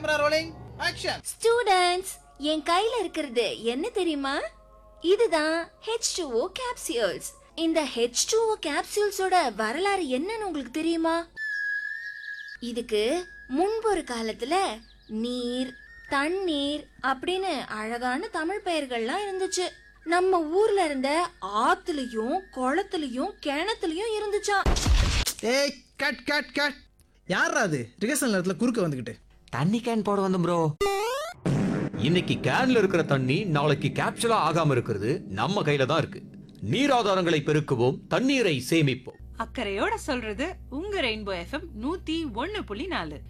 camera rolling action students என் கையில இருக்கிறது என்ன தெரியுமா இதுதான் H2O கேப்சியூல்ஸ் இந்த H2O கேப்சியூல்ஸோட வரலாறு என்னன்னு உங்களுக்கு தெரியுமா இதுக்கு முன்பு ஒரு காலத்துல நீர் தண்ணீர் அப்படின்னு அழகான தமிழ் பெயர்கள்லாம் இருந்துச்சு நம்ம ஊர்ல இருந்த ஆத்துலயும் குளத்துலயும் கிணத்துலயும் இருந்துச்சாம் ஏய் கட் கட் கட் யாரா அது ரிகர்சல் நேரத்துல குறுக்க வந்துகிட்டு தண்ணி கேன் போட வந்து ப்ரோ இன்னைக்கு கேன்ல இருக்கிற தண்ணி நாளைக்கு கேப்சூலா ஆகாம இருக்கிறது நம்ம கையில தான் இருக்கு நீர் ஆதாரங்களை பெருக்குவோம் தண்ணீரை சேமிப்போம் அக்கறையோட சொல்றது உங்க ரெயின்போ எஃப்எம் நூத்தி ஒன்னு புள்ளி நாலு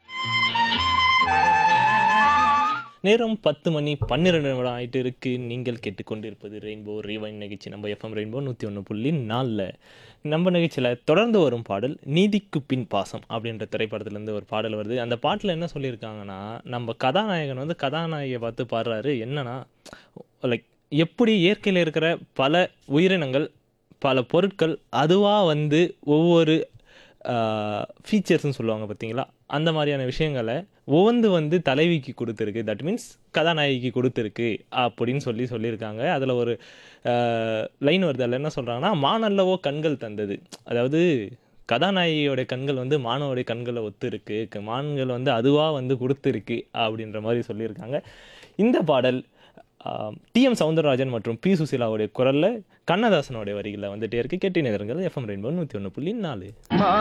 நேரம் பத்து மணி பன்னிரெண்டு நிமிடம் ஆயிட்டு இருக்கு நீங்கள் கேட்டுக்கொண்டிருப்பது ரெயின்போ ரீவைன் நிகழ்ச்சி நம்ம எஃப்எம் ரெயின்போ நூற்றி ஒன்று புள்ளி நாலில் நம்ம நிகழ்ச்சியில் தொடர்ந்து வரும் பாடல் நீதிக்கு பின் பாசம் அப்படின்ற திரைப்படத்துலேருந்து ஒரு பாடல் வருது அந்த பாட்டில் என்ன சொல்லியிருக்காங்கன்னா நம்ம கதாநாயகன் வந்து கதாநாயகியை பார்த்து பாடுறாரு என்னன்னா லைக் எப்படி இயற்கையில் இருக்கிற பல உயிரினங்கள் பல பொருட்கள் அதுவாக வந்து ஒவ்வொரு ஃபீச்சர்ஸ்னு சொல்லுவாங்க பார்த்தீங்களா அந்த மாதிரியான விஷயங்களை ஒவ்வொன்று வந்து தலைவிக்கு கொடுத்துருக்கு தட் மீன்ஸ் கதாநாயகிக்கு கொடுத்துருக்கு அப்படின்னு சொல்லி சொல்லியிருக்காங்க அதில் ஒரு லைன் வருது அதில் என்ன சொல்கிறாங்கன்னா மானல்லவோ கண்கள் தந்தது அதாவது கதாநாயகியோட கண்கள் வந்து மானவோடைய கண்களை ஒத்து இருக்கு க- மான்கள் வந்து அதுவாக வந்து கொடுத்துருக்கு அப்படின்ற மாதிரி சொல்லியிருக்காங்க இந்த பாடல் டிஎம் சவுந்தரராஜன் மற்றும் பி சுசீலாவுடைய குரலில் கண்ணதாசனுடைய வரிகளில் வந்துட்டே இருக்கு கெட்டி நகரங்கள் எஃப்எம் ரெயின்போ நூற்றி ஒன்று புள்ளி நாலு